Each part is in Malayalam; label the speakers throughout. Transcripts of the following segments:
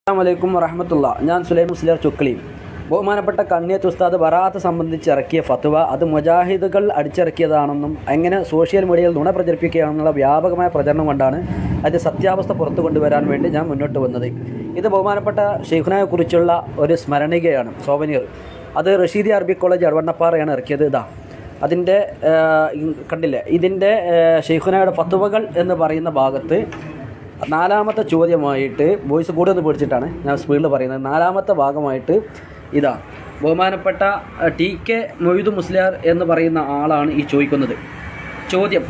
Speaker 1: അസ്സാമലൈക്കും വറഹമത്തുള്ള ഞാൻ സുലൈം മുസ്ലിർ ചുക്ലി ബഹുമാനപ്പെട്ട കണ്ണിയത്ത് ഉസ്താദ് ബറാത്ത് സംബന്ധിച്ച് ഇറക്കിയ ഫത്വ അത് മുജാഹിദുകൾ അടിച്ചിറക്കിയതാണെന്നും എങ്ങനെ സോഷ്യൽ മീഡിയയിൽ നുണ പ്രചരിപ്പിക്കുകയാണെന്നുള്ള വ്യാപകമായ പ്രചരണം കൊണ്ടാണ് അത് സത്യാവസ്ഥ പുറത്തു കൊണ്ടുവരാൻ വേണ്ടി ഞാൻ മുന്നോട്ട് വന്നത് ഇത് ബഹുമാനപ്പെട്ട ഷെയ്ഖുനയെ കുറിച്ചുള്ള ഒരു സ്മരണികയാണ് സോവനീർ അത് റഷീദി അറബി കോളേജ് അടവണ്ണപ്പാറയാണ് ഇറക്കിയത് ഇതാ അതിൻ്റെ കണ്ടില്ലേ ഇതിൻ്റെ ഷെയ്ഖുനയുടെ ഫത്വകൾ എന്ന് പറയുന്ന ഭാഗത്ത് നാലാമത്തെ ചോദ്യമായിട്ട് വോയിസ് കൂടുതൽ പേടിച്ചിട്ടാണ് ഞാൻ സ്പീഡിൽ പറയുന്നത് നാലാമത്തെ ഭാഗമായിട്ട് ഇതാ ബഹുമാനപ്പെട്ട അഹ്, ടി കെ മൊയ്തു മുസ്ലിയാർ എന്ന് പറയുന്ന ആളാണ് ഈ ചോദിക്കുന്നത് ചോദ്യം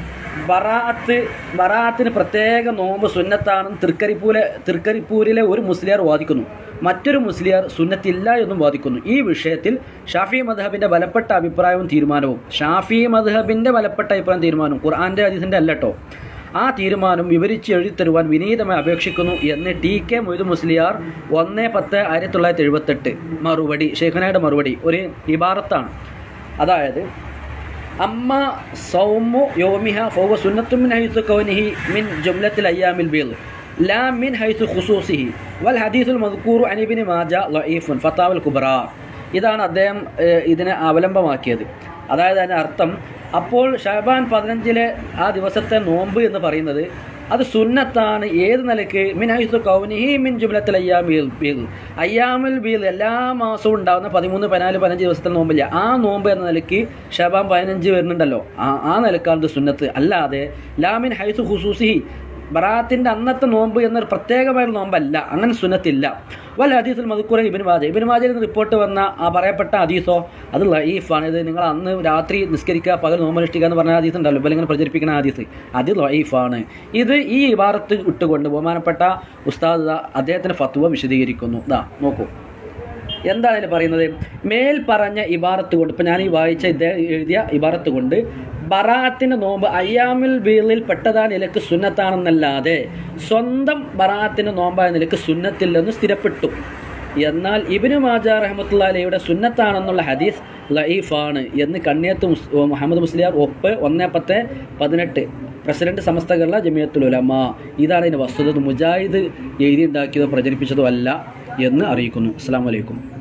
Speaker 1: ബറാത്ത് ബറാത്തിന് പ്രത്യേക നോമ്പ് സുന്നത്താണെന്ന് തൃക്കരിപ്പൂലെ തൃക്കരിപ്പൂരിലെ ഒരു മുസ്ലിയാർ വാദിക്കുന്നു മറ്റൊരു മുസ്ലിയാർ സുന്നത്തില്ല എന്നും വാദിക്കുന്നു ഈ വിഷയത്തിൽ ഷാഫി മദ്ഹബിന്റെ ബലപ്പെട്ട അഭിപ്രായവും തീരുമാനവും ഷാഫി മദ്ഹബിന്റെ ബലപ്പെട്ട അഭിപ്രായം തീരുമാനവും ഖുർആന്റെ ഹദീസിന്റെ അല്ലട്ടോ ആ തീരുമാനം വിവരിച്ച് എഴുതിത്തരുവാൻ വിനീതമായി അപേക്ഷിക്കുന്നു എന്ന് ടി കെ മൊയ്തു മുസ്ലിയാർ ഒന്ന് പത്ത് ആയിരത്തി തൊള്ളായിരത്തി എഴുപത്തെട്ട് മറുപടി ഷെയ്ഖനയുടെ മറുപടി ഒരു ഇബാറത്താണ് അതായത് അമ്മ സൗമു യോമിഹ ഫൗവ സുന്നത്തു മിൻ ഹൈസു കൗനിഹി മിൻ ജുംലത്തിൽ അയ്യാമിൽ ബീൽ ലാ മിൻ ഹൈസു ഖുസൂസിഹി വൽ ഹദീസുൽ മദ്കൂറു അനിബിന് മാജ ലഈഫുൻ ഫത്താവൽ കുബ്ര ഇതാണ് അദ്ദേഹം ഏഹ്, ഇതിനെ അവലംബമാക്കിയത് അതായത് അതിൻ്റെ അർത്ഥം അപ്പോൾ ഷഹബാൻ പതിനഞ്ചിലെ ആ ദിവസത്തെ നോമ്പ് എന്ന് പറയുന്നത് അത് സുന്നത്താണ് ഏത് നിലയ്ക്ക് മിൻ ഹൈസു കൗനിഹി മിൻ ജുംലത്തിൽ അയ്യാമിൽ ബീൽ അയ്യാമുൽ ബീൽ എല്ലാ മാസവും ഉണ്ടാകുന്ന പതിമൂന്ന് പതിനാല് പതിനഞ്ച് ദിവസത്തെ നോമ്പില്ല ആ നോമ്പ് എന്ന നിലയ്ക്ക് ഷബാൻ പതിനഞ്ച് വരുന്നുണ്ടല്ലോ ആ ആ നിലക്കാണ് ഇത് സുന്നത്ത് അല്ലാതെ ലാമിൻ ഹൈസു ഹുസൂസിഹി ബറാത്തിന്റെ അന്നത്തെ നോമ്പ് എന്നൊരു പ്രത്യേകമായ നോമ്പല്ല അങ്ങനെ സുന്നത്തില്ല വല്ല ഹദീസുൽ മധുക്കുറ ഇബിൻ വാജ ഇബിൻ വാജയിൽ നിന്ന് റിപ്പോർട്ട് വന്ന ആ പറയപ്പെട്ട ഹദീസോ അത് ലൈഫാണ് ഇത് നിങ്ങൾ അന്ന് രാത്രി നിസ്കരിക്കുക പകൽ നോമ്പനുഷ്ഠിക്കുക എന്ന് പറഞ്ഞ ഹദീസ് ഉണ്ടല്ലോ ഇപ്പോൾ ഇങ്ങനെ പ്രചരിപ്പിക്കുന്ന ഹദീസ് അത് ലൈഫാണ് ഇത് ഈ ഇബാറത്ത് ഇട്ടുകൊണ്ട് ബഹുമാനപ്പെട്ട ഉസ്താദ് ദാ അദ്ദേഹത്തിന് ഫത്വ വിശദീകരിക്കുന്നു ദാ നോക്കൂ എന്താണ് ഇതിൽ പറയുന്നത് മേൽ പറഞ്ഞ ഇബാറത്ത് കൊണ്ട് ഇപ്പം ഞാൻ ഈ വായിച്ച ഇദ്ദേഹം എഴുതിയ ഇബാറത്ത് കൊണ്ട് ബറാത്തിന്റെ നോമ്പ് അയ്യാമിൽ ബീളിൽ പെട്ടതാ നിലക്ക് സുന്നത്താണെന്നല്ലാതെ സ്വന്തം ബറാത്തിന്റെ നോമ്പായ നിലക്ക് സുന്നത്തില്ലെന്ന് സ്ഥിരപ്പെട്ടു എന്നാൽ ഇബിനു മാജ റഹമത്തുള്ള അലയുടെ സുന്നത്താണെന്നുള്ള ഹദീസ് ലൈഫാണ് എന്ന് കണ്ണിയത്ത് മുസ് മുഹമ്മദ് മുസ്ലിയാർ ഒപ്പ് ഒന്ന് പത്ത് പതിനെട്ട് പ്രസിഡന്റ് സമസ്ത കേരള ജമിയത്തുൽ ഉലമ ഇതാണ് ഇതിൻ്റെ വസ്തുത ഇത് മുജാഹിദ് എഴുതിയുണ്ടാക്കിയതോ പ്രചരിപ്പിച്ചതോ അല്ല എന്ന് അറിയിക്കുന്നു അസ്സാം വലൈക്കും